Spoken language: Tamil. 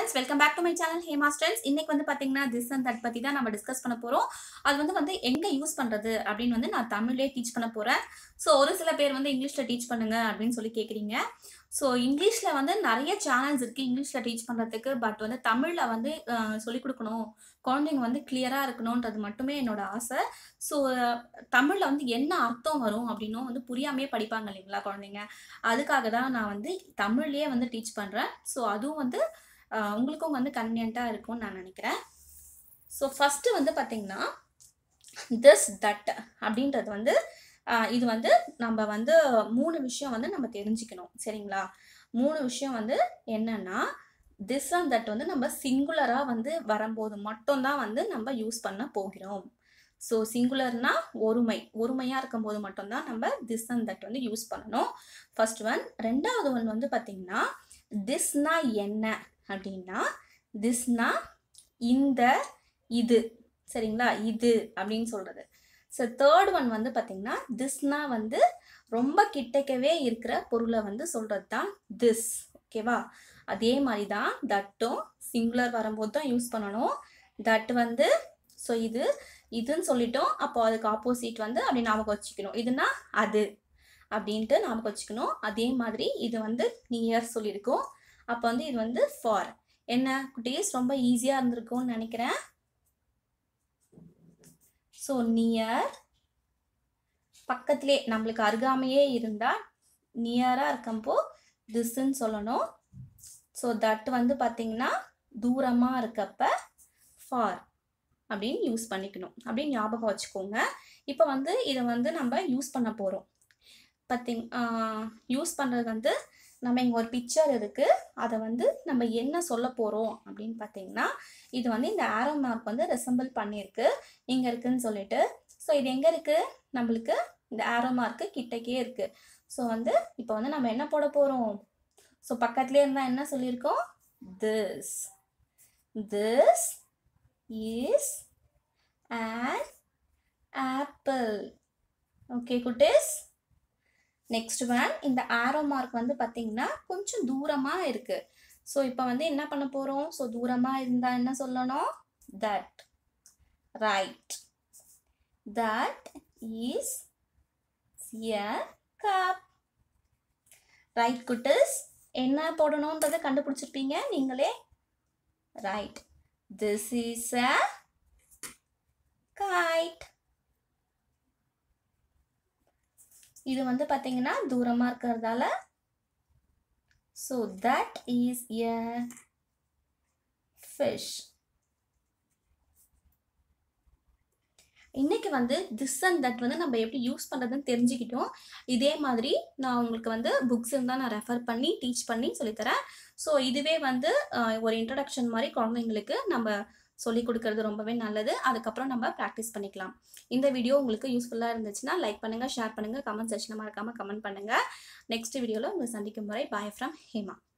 friends welcome back to my channel Hema trends இன்னைக்கு வந்து பார்த்தீங்கன்னா திஸ் அண்ட் தட் பற்றி தான் நம்ம டிஸ்கஸ் பண்ண போகிறோம் அது வந்து வந்து எங்கே யூஸ் பண்ணுறது அப்படின்னு வந்து நான் தமிழ்லேயே டீச் பண்ண போகிறேன் ஸோ ஒரு சில பேர் வந்து இங்கிலீஷில் டீச் பண்ணுங்க அப்படின்னு சொல்லி கேட்குறீங்க ஸோ இங்கிலீஷில் வந்து நிறைய சேனல்ஸ் இருக்குது இங்கிலீஷில் டீச் பண்ணுறதுக்கு பட் வந்து தமிழில் வந்து சொல்லிக் கொடுக்கணும் குழந்தைங்க வந்து கிளியராக இருக்கணுன்றது மட்டுமே என்னோட ஆசை ஸோ தமிழில் வந்து என்ன அர்த்தம் வரும் அப்படின்னும் வந்து புரியாமே படிப்பாங்க இல்லைங்களா குழந்தைங்க அதுக்காக தான் நான் வந்து தமிழ்லேயே வந்து டீச் பண்ணுறேன் ஸோ அதுவும் வந்து ஆஹ் உங்களுக்கும் வந்து கன்வீனியண்ட்டாக இருக்கும்னு நான் நினைக்கிறேன் ஸோ ஃபஸ்ட்டு வந்து பார்த்தீங்கன்னா திஸ் தட் அப்படின்றது வந்து ஆஹ் இது வந்து நம்ம வந்து மூணு விஷயம் வந்து நம்ம தெரிஞ்சுக்கணும் சரிங்களா மூணு விஷயம் வந்து என்னன்னா திஸ் அண்ட் தட் வந்து நம்ம சிங்குலராக வந்து வரும்போது மட்டும்தான் வந்து நம்ம யூஸ் பண்ண போகிறோம் ஸோ சிங்குலர்னா ஒருமை ஒருமையாக இருக்கும்போது மட்டும்தான் நம்ம திஸ் அண்ட் தட் வந்து யூஸ் பண்ணணும் ஃபர்ஸ்ட் ஒன் ரெண்டாவது ஒன் வந்து பார்த்தீங்கன்னா திஸ்னா என்ன அப்படின்னா திஸ்னா இந்த இது சரிங்களா இது அப்படின்னு சொல்கிறது ஸோ தேர்ட் ஒன் வந்து பார்த்திங்கன்னா திஸ்னா வந்து ரொம்ப கிட்டக்கவே இருக்கிற பொருளை வந்து சொல்கிறது தான் திஸ் ஓகேவா அதே மாதிரி தான் தட்டும் சிங்குலர் வரும்போது தான் யூஸ் பண்ணணும் தட் வந்து ஸோ இது இதுன்னு சொல்லிட்டோம் அப்போ அதுக்கு ஆப்போசிட் வந்து அப்படி ஞாபகம் வச்சுக்கணும் இதுனா அது அப்படின்ட்டு ஞாபகம் வச்சுக்கணும் அதே மாதிரி இது வந்து நியர் சொல்லியிருக்கோம் அப்போ வந்து இது வந்து ஃபார் என்ன குட்டீஸ் ரொம்ப ஈஸியாக இருந்திருக்கும்னு நினைக்கிறேன் ஸோ நியர் பக்கத்திலே நம்மளுக்கு அருகாமையே இருந்தால் நியராக இருக்கப்போ திஸ்ன்னு சொல்லணும் ஸோ தட் வந்து பார்த்திங்கன்னா தூரமாக இருக்கப்ப ஃபார் அப்படின்னு யூஸ் பண்ணிக்கணும் அப்படின்னு ஞாபகம் வச்சுக்கோங்க இப்போ வந்து இதை வந்து நம்ம யூஸ் பண்ண போகிறோம் பார்த்திங் யூஸ் பண்ணுறது வந்து நம்ம இங்கே ஒரு பிக்சர் இருக்குது அதை வந்து நம்ம என்ன சொல்ல போகிறோம் அப்படின்னு பார்த்தீங்கன்னா இது வந்து இந்த ஆரோ மார்க் வந்து ரெசம்பிள் பண்ணியிருக்கு இங்கே இருக்குன்னு சொல்லிட்டு ஸோ இது எங்கே இருக்குது நம்மளுக்கு இந்த ஆரோ மார்க்கு கிட்டக்கே இருக்குது ஸோ வந்து இப்போ வந்து நம்ம என்ன போட போகிறோம் ஸோ பக்கத்துலேயே இருந்தால் என்ன சொல்லியிருக்கோம் this this is an apple okay குட்டீஸ் நெக்ஸ்ட் ஒன் இந்த ஆரோ மார்க் வந்து பார்த்தீங்கன்னா கொஞ்சம் தூரமாக இருக்குது ஸோ இப்போ வந்து என்ன பண்ண போகிறோம் ஸோ தூரமாக இருந்தால் என்ன சொல்லணும் that right that is a cup right குட்டஸ் என்ன போடணுன்றதை கண்டுபிடிச்சிருப்பீங்க நீங்களே right this is a kite இது வந்து பார்த்தீங்கன்னா தூரமாக இருக்கிறதால so that is a fish இன்னைக்கு வந்து திஸ் அண்ட் தட் வந்து நம்ம எப்படி யூஸ் பண்ணுறதுன்னு தெரிஞ்சுக்கிட்டோம் இதே மாதிரி நான் உங்களுக்கு வந்து புக்ஸ் இருந்தால் நான் ரெஃபர் பண்ணி டீச் பண்ணி சொல்லித்தரேன் ஸோ இதுவே வந்து அஹ், ஒரு இன்ட்ரடக்ஷன் மாதிரி குழந்தைங்களுக்கு நம்ம சொல்லி கொடுக்கறது ரொம்பவே நல்லது அதுக்கப்புறம் நம்ம ப்ராக்டிஸ் பண்ணிக்கலாம் இந்த வீடியோ உங்களுக்கு யூஸ்ஃபுல்லாக இருந்துச்சுன்னா லைக் பண்ணுங்கள் ஷேர் பண்ணுங்கள் கமெண்ட் செக்ஷனில் மறக்காமல் கமெண்ட் பண்ணுங்கள் நெக்ஸ்ட் வீடியோவில் உங்களை சந்திக்கும் வரை பாய் ஃப்ரம் ஹேமா